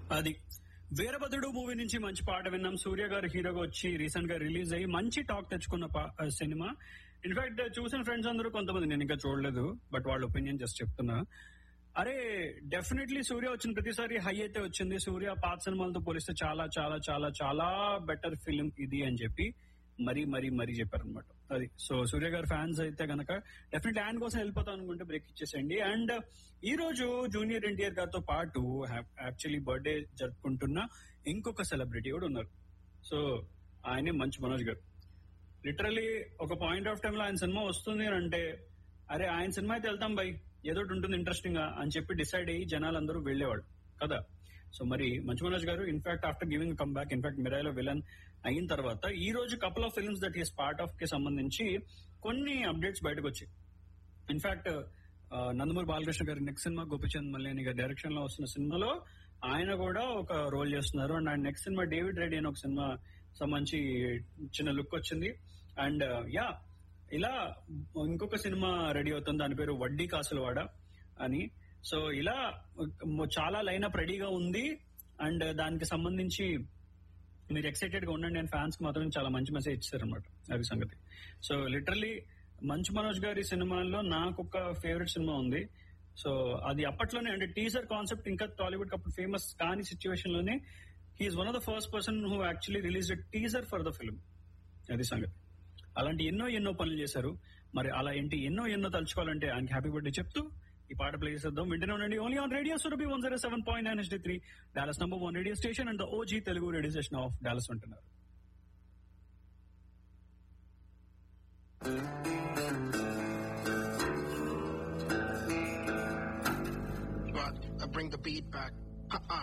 అది వీరభద్రుడు మూవీ నుంచి మంచి పాట విన్నాం సూర్య గారు హీరోగా వచ్చి రీసెంట్ గా రిలీజ్ అయ్యి మంచి టాక్ తెచ్చుకున్న పా- ఆ సినిమా ఇన్ఫాక్ట్ చూసిన ఫ్రెండ్స్ అందరూ కొంతమంది నేను ఇంకా చూడలేదు బట్ వాళ్ళ ఒపీనియన్ జస్ట్ చెప్తున్నా అరే డెఫినెట్లీ సూర్య వచ్చిన ప్రతిసారి హై అయితే వచ్చింది సూర్య పాత సినిమాలతో పోలిస్తే చాలా చాలా చాలా చాలా బెటర్ ఫిలిం ఇది అని చెప్పి మరీ మరీ మరీ చెప్పారనమాట అది సో సూర్య గారి ఫ్యాన్స్ అయితే గనక డెఫినెట్లీ ఆయన కోసం వెళ్ళిపోతాం అనుకుంటే బ్రేక్ ఇచ్చేసేయండి అండ్ ఈ రోజు జూనియర్ ఎన్టీఆర్ గారితో పాటు యాక్చువల్లీ బర్త్డే జరుపుకుంటున్న ఇంకొక సెలబ్రిటీ కూడా ఉన్నారు సో ఆయనే మంచు మనోజ్ గారు లిటరలీ ఒక పాయింట్ ఆఫ్ టైమ్ లో ఆయన సినిమా వస్తుంది అని అంటే అరే ఆయన సినిమా అయితే వెళ్తాం బై ఏదో ఒకటి ఉంటుంది ఇంట్రెస్టింగ్ గా అని చెప్పి డిసైడ్ అయ్యి జనాలందరూ వెళ్లేవాడు కదా సో మరి Manchu Manoj garu in fact after giving come back in fact మిరాయిలో విలన్ అయిన తర్వాత ఈ రోజు couple of films that he's part of కి సంబంధించి కొన్ని అప్డేట్స్ బయటకు వచ్చాయి ఇన్ఫాక్ట్ నందమూరి బాలకృష్ణ గారి నెక్స్ట్ సినిమా గోపిచంద్ మల్లేని గారి డైరెక్షన్ లో వస్తున్న సినిమాలో ఆయన కూడా ఒక రోల్ చేస్తున్నారు అండ్ ఆయన నెక్స్ట్ సినిమా డేవిడ్ రెడ్డి అని ఒక సినిమా సంబంధించి చిన్న లుక్ వచ్చింది అండ్ యా ఇలా ఇంకొక సినిమా రెడీ అవుతుంది దాని పేరు వడ్డీ కాసులవాడ అని సో ఇలా చాలా లైనప్ రెడీగా ఉంది అండ్ దానికి సంబంధించి మీరు ఎక్సైటెడ్ గా ఉండండి అండ్ ఫ్యాన్స్ కి మాత్రం చాలా మంచి మెసేజ్ ఇచ్చారు అనమాట అది సంగతి సో లిటరల్లీ మంచు మనోజ్ గారి సినిమాల్లో నాకు ఒక ఫేవరెట్ సినిమా ఉంది సో అది అప్పట్లోనే అంటే టీజర్ కాన్సెప్ట్ ఇంకా టాలీవుడ్ అప్పుడు ఫేమస్ కాని సిచ్యువేషన్ లోనే he's one of the first person who actually release teaser for the film అది సంగతి అలాంటి ఎన్నో ఎన్నో పనులు చేశారు మరి అలా ఏంటి ఎన్నో ఎన్నో తలుచుకోవాలంటే ఆయనకి హ్యాపీ బర్త్డే చెప్తూ ఈ పాట ప్లే చేద్దాం వింటూనే ఉండండి only on radio Surabhi one zero seven point nine HD three Dallas number one radio station and OG Telugu radio station of Dallas ఉంటున్నారు But I bring the beat back. Uh-uh.